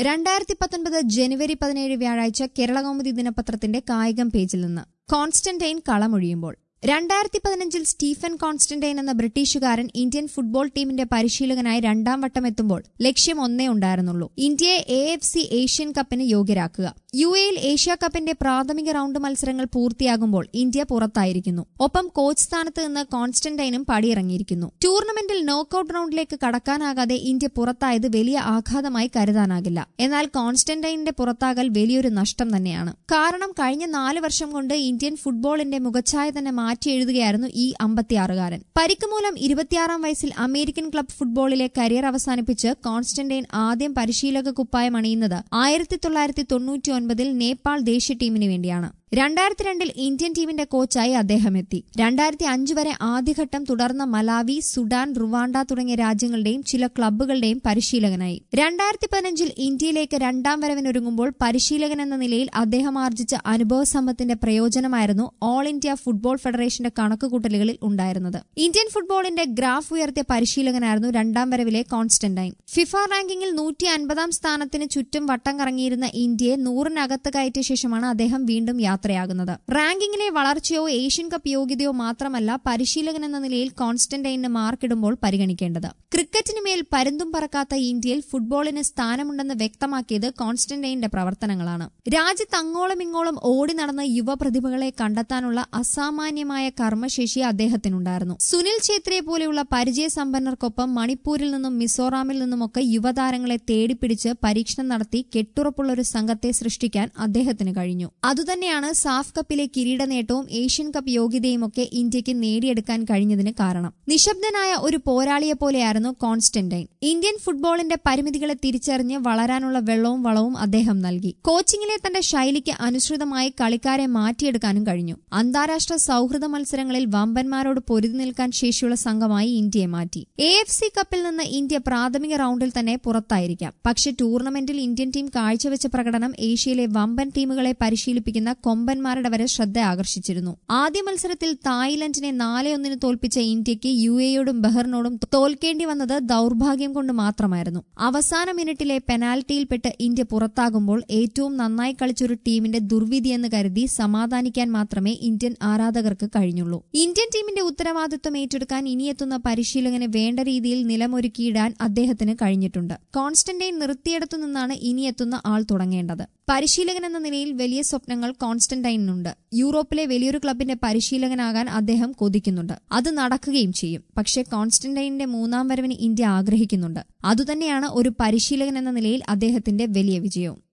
രണ്ടായിരത്തി പത്തൊൻപത് ജനുവരി പതിനേഴ് വ്യാഴാഴ്ച കേരളകൗമുദി ദിനപത്രത്തിന്റെ കായികം പേജിൽ നിന്ന് കോൺസ്റ്റന്റൈൻ കളമൊഴിയുമ്പോൾ രണ്ടായിരത്തി പതിനഞ്ചിൽ സ്റ്റീഫൻ കോൺസ്റ്റന്റൈൻ എന്ന ബ്രിട്ടീഷുകാരൻ ഇന്ത്യൻ ഫുട്ബോൾ ടീമിന്റെ പരിശീലകനായി രണ്ടാം വട്ടം എത്തുമ്പോൾ ലക്ഷ്യം ഒന്നേ ഉണ്ടായിരുന്നുള്ളൂ ഇന്ത്യയെ എ എഫ് സി ഏഷ്യൻ കപ്പിന് യോഗ്യരാക്കുക യു എയിൽ ഏഷ്യ കപ്പിന്റെ പ്രാഥമിക റൌണ്ട് മത്സരങ്ങൾ പൂർത്തിയാകുമ്പോൾ ഇന്ത്യ പുറത്തായിരിക്കുന്നു ഒപ്പം കോച്ച് സ്ഥാനത്ത് നിന്ന് കോൺസ്റ്റന്റൈനും പടിയിറങ്ങിയിരിക്കുന്നു ടൂർണമെന്റിൽ നോക്കൌട്ട് റൌണ്ടിലേക്ക് കടക്കാനാകാതെ ഇന്ത്യ പുറത്തായത് വലിയ ആഘാതമായി കരുതാനാകില്ല എന്നാൽ കോൺസ്റ്റന്റൈനിന്റെ പുറത്താകൽ വലിയൊരു നഷ്ടം തന്നെയാണ് കാരണം കഴിഞ്ഞ നാല് വർഷം കൊണ്ട് ഇന്ത്യൻ ഫുട്ബോളിന്റെ മുഖച്ഛായ തന്നെ മാറ്റി എഴുതുകയായിരുന്നു ഈ അമ്പത്തിയാറുകാരൻ പരിക്ക് മൂലം ഇരുപത്തിയാറാം വയസ്സിൽ അമേരിക്കൻ ക്ലബ് ഫുട്ബോളിലെ കരിയർ അവസാനിപ്പിച്ച് കോൺസ്റ്റന്റൈൻ ആദ്യം പരിശീലക കുപ്പായം അണിയുന്നത് ആയിരത്തി തൊള്ളായിരത്തി തൊണ്ണൂറ്റി ഒൻപതിൽ നേപ്പാൾ ദേശീയ ടീമിന് വേണ്ടിയാണ് രണ്ടായിരത്തി രണ്ടിൽ ഇന്ത്യൻ ടീമിന്റെ കോച്ചായി അദ്ദേഹം എത്തി രണ്ടായിരത്തി അഞ്ച് വരെ ആദ്യഘട്ടം തുടർന്ന മലാവി സുഡാൻ റുവാണ്ട തുടങ്ങിയ രാജ്യങ്ങളുടെയും ചില ക്ലബ്ബുകളുടെയും പരിശീലകനായി രണ്ടായിരത്തി പതിനഞ്ചിൽ ഇന്ത്യയിലേക്ക് രണ്ടാം വരവിനൊരുങ്ങുമ്പോൾ പരിശീലകൻ എന്ന നിലയിൽ അദ്ദേഹം ആർജിച്ച അനുഭവ സമ്പത്തിന്റെ പ്രയോജനമായിരുന്നു ഓൾ ഇന്ത്യ ഫുട്ബോൾ ഫെഡറേഷന്റെ കണക്കുകൂട്ടലുകളിൽ ഉണ്ടായിരുന്നത് ഇന്ത്യൻ ഫുട്ബോളിന്റെ ഗ്രാഫ് ഉയർത്തിയ പരിശീലകനായിരുന്നു രണ്ടാം വരവിലെ കോൺസ്റ്റന്റൈൻ ഫിഫ റാങ്കിങ്ങിൽ നൂറ്റി അൻപതാം സ്ഥാനത്തിന് ചുറ്റും വട്ടം കറങ്ങിയിരുന്ന ഇന്ത്യയെ നൂറിനകത്ത് കയറ്റിയ ശേഷമാണ് അദ്ദേഹം വീണ്ടും യാത്രയാകുന്നത് റാങ്കിങ്ങിലെ വളർച്ചയോ ഏഷ്യൻ കപ്പ് യോഗ്യതയോ മാത്രമല്ല പരിശീലകൻ എന്ന നിലയിൽ കോൺസ്റ്റന്റൈന് മാർക്കിടുമ്പോൾ പരിഗണിക്കേണ്ടത് ക്രിക്കറ്റിന് മേൽ പരുന്തും പറക്കാത്ത ഇന്ത്യയിൽ ഫുട്ബോളിന് സ്ഥാനമുണ്ടെന്ന് വ്യക്തമാക്കിയത് കോൺസ്റ്റന്റൈന്റെ പ്രവർത്തനങ്ങളാണ് രാജ്യത്ത് അങ്ങോളം ഇങ്ങോളം ഓടി നടന്ന യുവപ്രതിഭകളെ കണ്ടെത്താനുള്ള അസാമാന്യമായ കർമ്മശേഷി അദ്ദേഹത്തിനുണ്ടായിരുന്നു സുനിൽ ഛേത്രിയെ പോലെയുള്ള പരിചയസമ്പന്നർക്കൊപ്പം മണിപ്പൂരിൽ നിന്നും മിസോറാമിൽ നിന്നുമൊക്കെ യുവതാരങ്ങളെ തേടിപ്പിടിച്ച് പരീക്ഷണം നടത്തി കെട്ടുറപ്പുള്ള ഒരു സംഘത്തെ സൃഷ്ടിക്കാൻ അദ്ദേഹത്തിന് കഴിഞ്ഞു അതുതന്നെയാണ് സാഫ് കപ്പിലെ കിരീട നേട്ടവും ഏഷ്യൻ കപ്പ് യോഗ്യതയുമൊക്കെ ഇന്ത്യക്ക് നേടിയെടുക്കാൻ കഴിഞ്ഞതിന് കാരണം നിശബ്ദനായ ഒരു പോരാളിയെ പോലെയായിരുന്നു കോൺസ്റ്റന്റൈൻ ഇന്ത്യൻ ഫുട്ബോളിന്റെ പരിമിതികളെ തിരിച്ചറിഞ്ഞ് വളരാനുള്ള വെള്ളവും വളവും അദ്ദേഹം നൽകി കോച്ചിങ്ങിലെ തന്റെ ശൈലിക്ക് അനുസൃതമായി കളിക്കാരെ മാറ്റിയെടുക്കാനും കഴിഞ്ഞു അന്താരാഷ്ട്ര സൌഹൃദ മത്സരങ്ങളിൽ വമ്പന്മാരോട് പൊരുതി നിൽക്കാൻ ശേഷിയുള്ള സംഘമായി ഇന്ത്യയെ മാറ്റി എ എഫ് സി കപ്പിൽ നിന്ന് ഇന്ത്യ പ്രാഥമിക റൌണ്ടിൽ തന്നെ പുറത്തായിരിക്കാം പക്ഷെ ടൂർണമെന്റിൽ ഇന്ത്യൻ ടീം കാഴ്ചവെച്ച പ്രകടനം ഏഷ്യയിലെ വമ്പൻ ടീമുകളെ പരിശീലിപ്പിക്കുന്ന കൊമ്പന്മാരുടെ വരെ ശ്രദ്ധ ആകർഷിച്ചിരുന്നു ആദ്യ മത്സരത്തിൽ തായ്ലൻഡിനെ നാല് ഒന്നിന് തോൽപ്പിച്ച ഇന്ത്യക്ക് യു എയോടും ബഹറിനോടും തോൽക്കേണ്ടി വന്നത് ദൌർഭാഗ്യം കൊണ്ട് മാത്രമായിരുന്നു അവസാന മിനിറ്റിലെ പെനാൽറ്റിയിൽപ്പെട്ട് ഇന്ത്യ പുറത്താകുമ്പോൾ ഏറ്റവും നന്നായി കളിച്ചൊരു ടീമിന്റെ ദുർവിധിയെന്ന് കരുതി സമാധാനിക്കാൻ മാത്രമേ ഇന്ത്യൻ ആരാധകർക്ക് കഴിഞ്ഞുള്ളൂ ഇന്ത്യൻ ടീമിന്റെ ഉത്തരവാദിത്വം ഏറ്റെടുക്കാൻ ഇനിയെത്തുന്ന പരിശീലകന് വേണ്ട രീതിയിൽ നിലമൊരുക്കിയിടാൻ അദ്ദേഹത്തിന് കഴിഞ്ഞിട്ടുണ്ട് കോൺസ്റ്റന്റൈൻ നിർത്തിയിടത്തു നിന്നാണ് ഇനിയെത്തുന്ന ആൾ തുടങ്ങേണ്ടത് പരിശീലകൻ എന്ന നിലയിൽ വലിയ സ്വപ്നങ്ങൾ കോൺസ്റ്റന്റൈനുണ്ട് യൂറോപ്പിലെ വലിയൊരു ക്ലബിന്റെ പരിശീലകനാകാൻ അദ്ദേഹം കൊതിക്കുന്നുണ്ട് അത് നടക്കുകയും ചെയ്യും പക്ഷേ കോൺസ്റ്റന്റൈനിന്റെ മൂന്നാം വരവിന് ഇന്ത്യ ആഗ്രഹിക്കുന്നുണ്ട് അതുതന്നെയാണ് ഒരു പരിശീലകൻ എന്ന നിലയിൽ അദ്ദേഹത്തിന്റെ വലിയ വിജയവും